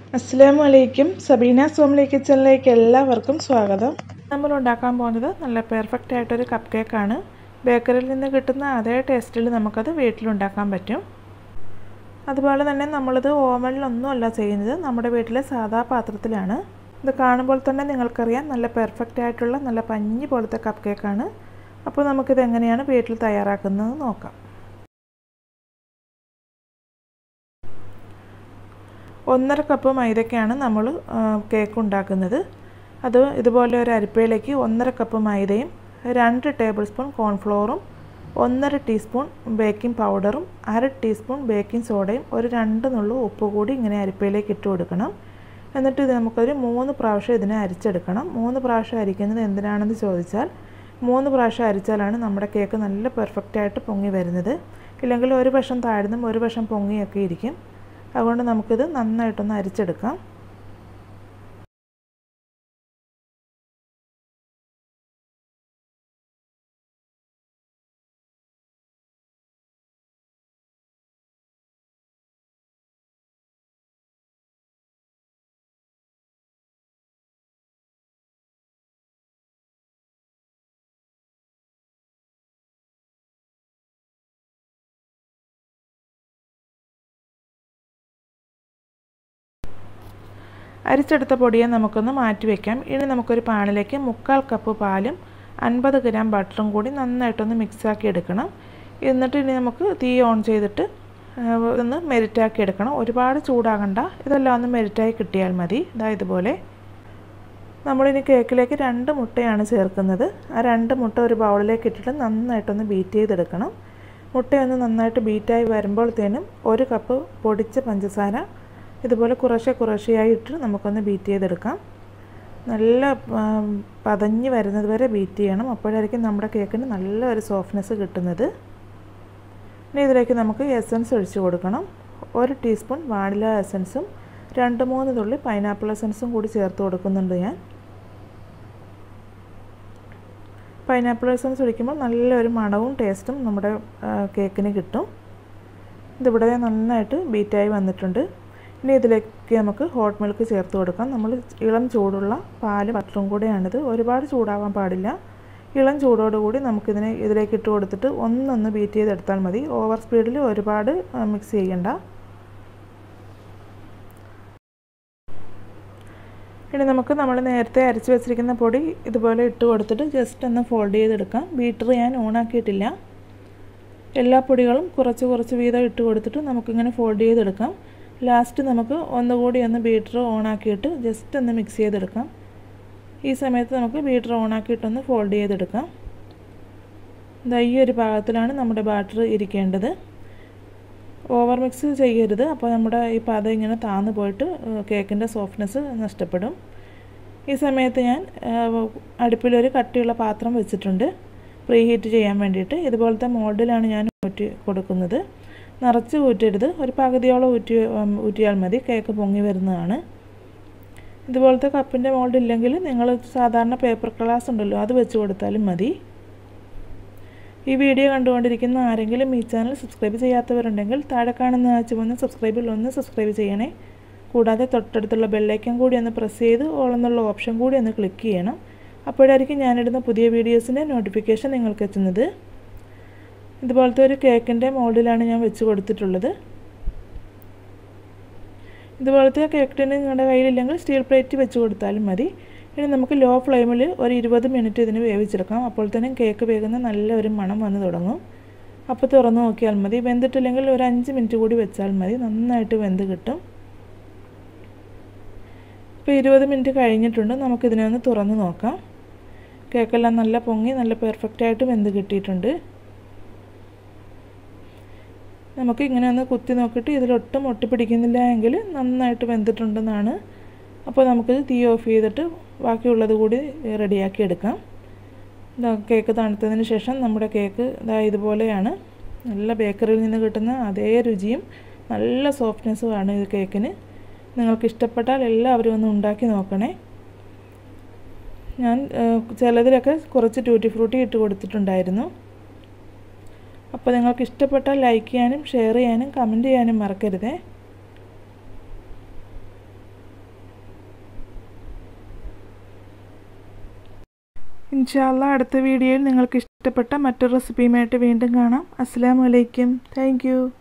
അസ്സലാമു അലൈക്കും സബീന സോംലി കിച്ചണിലേക്ക് എല്ലാവർക്കും സ്വാഗതം നമ്മൾ ഉണ്ടാക്കാൻ പോകുന്നത് നല്ല പെർഫെക്റ്റ് ആയിട്ടൊരു കപ്പ് കേക്കാണ് ബേക്കറിയിൽ നിന്ന് കിട്ടുന്ന അതേ ടേസ്റ്റിൽ നമുക്കത് വീട്ടിലുണ്ടാക്കാൻ പറ്റും അതുപോലെ തന്നെ നമ്മളിത് ഓവനിലൊന്നും അല്ല ചെയ്യുന്നത് നമ്മുടെ വീട്ടിലെ സാധാ പാത്രത്തിലാണ് ഇത് കാണുമ്പോൾ തന്നെ നിങ്ങൾക്കറിയാം നല്ല പെർഫെക്റ്റ് ആയിട്ടുള്ള നല്ല പഞ്ഞി പോലത്തെ കപ്പ് കേക്കാണ് അപ്പോൾ നമുക്കിത് എങ്ങനെയാണ് വീട്ടിൽ തയ്യാറാക്കുന്നത് നോക്കാം ഒന്നര കപ്പ് മൈദയ്ക്കാണ് നമ്മൾ കേക്ക് ഉണ്ടാക്കുന്നത് അത് ഇതുപോലെ ഒരു അരിപ്പയിലേക്ക് ഒന്നര കപ്പ് മൈദയും രണ്ട് ടേബിൾ സ്പൂൺ കോൺഫ്ലോറും ഒന്നര ടീസ്പൂൺ ബേക്കിംഗ് പൗഡറും അര ടീസ്പൂൺ ബേക്കിംഗ് സോഡയും ഒരു രണ്ട് നുള്ളു ഉപ്പ് കൂടി ഇങ്ങനെ അരിപ്പയിലേക്ക് ഇട്ട് കൊടുക്കണം എന്നിട്ട് ഇത് നമുക്കൊരു മൂന്ന് പ്രാവശ്യം ഇതിനെ അരിച്ചെടുക്കണം മൂന്ന് പ്രാവശ്യം അരിക്കുന്നത് എന്തിനാണെന്ന് ചോദിച്ചാൽ മൂന്ന് പ്രാവശ്യം അരിച്ചാലാണ് നമ്മുടെ കേക്ക് നല്ല പെർഫെക്റ്റ് ആയിട്ട് പൊങ്ങി വരുന്നത് ഇല്ലെങ്കിൽ ഒരു വശം താഴ്ന്നും ഒരു വശം പൊങ്ങിയൊക്കെ ഇരിക്കും അതുകൊണ്ട് നമുക്കിത് നന്നായിട്ടൊന്ന് അരിച്ചെടുക്കാം അരിച്ചെടുത്ത പൊടിയെ നമുക്കൊന്ന് മാറ്റി വയ്ക്കാം ഇനി നമുക്കൊരു പാനിലേക്ക് മുക്കാൽ കപ്പ് പാലും അൻപത് ഗ്രാം ബട്ടറും കൂടി നന്നായിട്ടൊന്ന് മിക്സാക്കി എടുക്കണം എന്നിട്ട് ഇനി നമുക്ക് തീ ഓൺ ചെയ്തിട്ട് ഒന്ന് മെരിറ്റാക്കി എടുക്കണം ഒരുപാട് ചൂടാകണ്ട ഇതെല്ലാം ഒന്ന് മെരിറ്റായി കിട്ടിയാൽ മതി ഇതാ ഇതുപോലെ നമ്മളിനി കേക്കിലേക്ക് രണ്ട് മുട്ടയാണ് ചേർക്കുന്നത് ആ രണ്ട് മുട്ട ഒരു ബൗളിലേക്ക് ഇട്ടിട്ട് നന്നായിട്ടൊന്ന് ബീറ്റ് ചെയ്തെടുക്കണം മുട്ടയൊന്ന് നന്നായിട്ട് ബീറ്റായി വരുമ്പോഴത്തേനും ഒരു കപ്പ് പൊടിച്ച പഞ്ചസാര ഇതുപോലെ കുറേശ്ശെ കുറേശ്ശെയായി ഇട്ട് നമുക്കൊന്ന് ബീറ്റ് ചെയ്തെടുക്കാം നല്ല പതഞ്ഞ് വരുന്നത് വരെ ബീറ്റ് ചെയ്യണം അപ്പോഴായിരിക്കും നമ്മുടെ കേക്കിന് നല്ല ഒരു സോഫ്റ്റ്നെസ് കിട്ടുന്നത് ഇനി ഇതിലേക്ക് നമുക്ക് എസൻസ് ഒഴിച്ച് കൊടുക്കണം ഒരു ടീസ്പൂൺ വാനില എസൻസും രണ്ട് മൂന്ന് തുള്ളി പൈനാപ്പിൾ എസൻസും കൂടി ചേർത്ത് കൊടുക്കുന്നുണ്ട് ഞാൻ പൈനാപ്പിൾ എസൻസ് ഒഴിക്കുമ്പോൾ നല്ലൊരു മണവും ടേസ്റ്റും നമ്മുടെ കേക്കിന് കിട്ടും ഇതിവിടെ നന്നായിട്ട് ബീറ്റായി വന്നിട്ടുണ്ട് ഇനി ഇതിലേക്ക് നമുക്ക് ഹോട്ട് മിൽക്ക് ചേർത്ത് കൊടുക്കാം നമ്മൾ ഇളം ചൂടുള്ള പാല് ബട്ടറും കൂടെയാണിത് ഒരുപാട് ചൂടാവാൻ പാടില്ല ഇളം ചൂടോടുകൂടി നമുക്കിതിനെ ഇതിലേക്ക് ഇട്ട് കൊടുത്തിട്ട് ഒന്നൊന്ന് ബീറ്റ് ചെയ്തെടുത്താൽ മതി ഓവർ സ്പീഡിൽ ഒരുപാട് മിക്സ് ചെയ്യണ്ട ഇനി നമുക്ക് നമ്മൾ നേരത്തെ അരച്ച് വെച്ചിരിക്കുന്ന പൊടി ഇതുപോലെ ഇട്ട് കൊടുത്തിട്ട് ജസ്റ്റ് ഒന്ന് ഫോൾഡ് ചെയ്തെടുക്കാം ബീറ്റർ ഞാൻ ഓണാക്കിയിട്ടില്ല എല്ലാ പൊടികളും കുറച്ച് കുറച്ച് വീതം ഇട്ട് കൊടുത്തിട്ട് നമുക്കിങ്ങനെ ഫോൾഡ് ചെയ്തെടുക്കാം ലാസ്റ്റ് നമുക്ക് ഒന്നുകൂടി ഒന്ന് ബീറ്റർ ഓണാക്കിയിട്ട് ജസ്റ്റ് ഒന്ന് മിക്സ് ചെയ്തെടുക്കാം ഈ സമയത്ത് നമുക്ക് ബീറ്റർ ഓണാക്കിയിട്ടൊന്ന് ഫോൾഡ് ചെയ്തെടുക്കാം ഇതാ ഈ ഒരു പാകത്തിലാണ് നമ്മുടെ ബാറ്റർ ഇരിക്കേണ്ടത് ഓവർ മിക്സ് ചെയ്യരുത് അപ്പോൾ നമ്മുടെ ഈ പദം ഇങ്ങനെ താന്നു പോയിട്ട് കേക്കിൻ്റെ സോഫ്റ്റ്നെസ് നഷ്ടപ്പെടും ഈ സമയത്ത് ഞാൻ അടുപ്പിലൊരു കട്ടിയുള്ള പാത്രം വെച്ചിട്ടുണ്ട് പ്രീ ഹീറ്റ് ചെയ്യാൻ വേണ്ടിയിട്ട് ഇതുപോലത്തെ മോൾഡിലാണ് ഞാൻ ഊറ്റി കൊടുക്കുന്നത് നിറച്ച് ഊറ്റരുത് ഒരു പകുതിയോളം ഊറ്റി ഊറ്റിയാൽ മതി കേക്ക് പൊങ്ങി വരുന്നതാണ് ഇതുപോലത്തെ കപ്പിൻ്റെ മോൾഡ് ഇല്ലെങ്കിൽ നിങ്ങൾ സാധാരണ പേപ്പർ ഗ്ലാസ് ഉണ്ടല്ലോ അത് വെച്ച് കൊടുത്താലും മതി ഈ വീഡിയോ കണ്ടുകൊണ്ടിരിക്കുന്ന ആരെങ്കിലും ഈ ചാനൽ സബ്സ്ക്രൈബ് ചെയ്യാത്തവരുണ്ടെങ്കിൽ താഴെ കാണുന്ന ചുവന്ന സബ്സ്ക്രൈബിൽ ഒന്ന് സബ്സ്ക്രൈബ് ചെയ്യണേ കൂടാതെ തൊട്ടടുത്തുള്ള ബെല്ലൈക്കൻ കൂടി ഒന്ന് പ്രസ് ചെയ്ത് ഓൾ എന്നുള്ള ഓപ്ഷൻ കൂടി ഒന്ന് ക്ലിക്ക് ചെയ്യണം അപ്പോഴായിരിക്കും ഞാനിടുന്ന പുതിയ വീഡിയോസിൻ്റെ നോട്ടിഫിക്കേഷൻ നിങ്ങൾക്ക് എത്തുന്നത് ഇതുപോലത്തെ ഒരു കേക്കിൻ്റെ മോൾഡിലാണ് ഞാൻ വെച്ച് കൊടുത്തിട്ടുള്ളത് ഇതുപോലത്തെ കേക്ക് ടിന് നിങ്ങളുടെ കയ്യിലില്ലെങ്കിൽ സ്റ്റീൽ പ്ലേറ്റ് വെച്ച് കൊടുത്താലും മതി ഇനി നമുക്ക് ലോ ഫ്ലെയിമിൽ ഒരു ഇരുപത് മിനിറ്റ് ഇതിന് വേവിച്ചെടുക്കാം അപ്പോൾ തന്നെ കേക്ക് വേകുന്ന നല്ല ഒരു മണം വന്ന് തുടങ്ങും അപ്പോൾ തുറന്ന് നോക്കിയാൽ മതി വെന്തിട്ടില്ലെങ്കിൽ ഒരു അഞ്ച് മിനിറ്റ് കൂടി വെച്ചാൽ മതി നന്നായിട്ട് വെന്ത് കിട്ടും ഇപ്പോൾ ഇരുപത് മിനിറ്റ് കഴിഞ്ഞിട്ടുണ്ട് നമുക്കിതിനെ ഒന്ന് തുറന്ന് നോക്കാം കേക്കെല്ലാം നല്ല പൊങ്ങി നല്ല പെർഫെക്റ്റായിട്ട് വെന്ത് കിട്ടിയിട്ടുണ്ട് നമുക്ക് ഇങ്ങനെ ഒന്ന് കുത്തി നോക്കിയിട്ട് ഇതിലൊട്ടും ഒട്ടിപ്പിടിക്കുന്നില്ല എങ്കിൽ നന്നായിട്ട് വെന്തിട്ടുണ്ടെന്നാണ് അപ്പോൾ നമുക്കിത് തീ ഓഫ് ചെയ്തിട്ട് ബാക്കിയുള്ളത് കൂടി റെഡിയാക്കി എടുക്കാം കേക്ക് തണുത്തതിന് ശേഷം നമ്മുടെ കേക്ക് ഇതാ ഇതുപോലെയാണ് നല്ല ബേക്കറിയിൽ നിന്ന് കിട്ടുന്ന അതേ രുചിയും നല്ല സോഫ്റ്റ്നെസ്സുമാണ് ഇത് കേക്കിന് നിങ്ങൾക്ക് ഇഷ്ടപ്പെട്ടാൽ എല്ലാവരും ഒന്ന് ഉണ്ടാക്കി നോക്കണേ ഞാൻ ചിലതിലൊക്കെ കുറച്ച് ട്യൂട്ടി ഫ്രൂട്ടി ഇട്ട് കൊടുത്തിട്ടുണ്ടായിരുന്നു അപ്പോൾ നിങ്ങൾക്ക് ഇഷ്ടപ്പെട്ടാൽ ലൈക്ക് ചെയ്യാനും ഷെയർ ചെയ്യാനും കമൻറ്റ് ചെയ്യാനും മറക്കരുതേ ഇൻഷാല്ല അടുത്ത വീഡിയോയിൽ നിങ്ങൾക്ക് ഇഷ്ടപ്പെട്ട മറ്റൊരു റെസിപ്പിയുമായിട്ട് വീണ്ടും കാണാം അസ്സാം വലൈക്കും താങ്ക്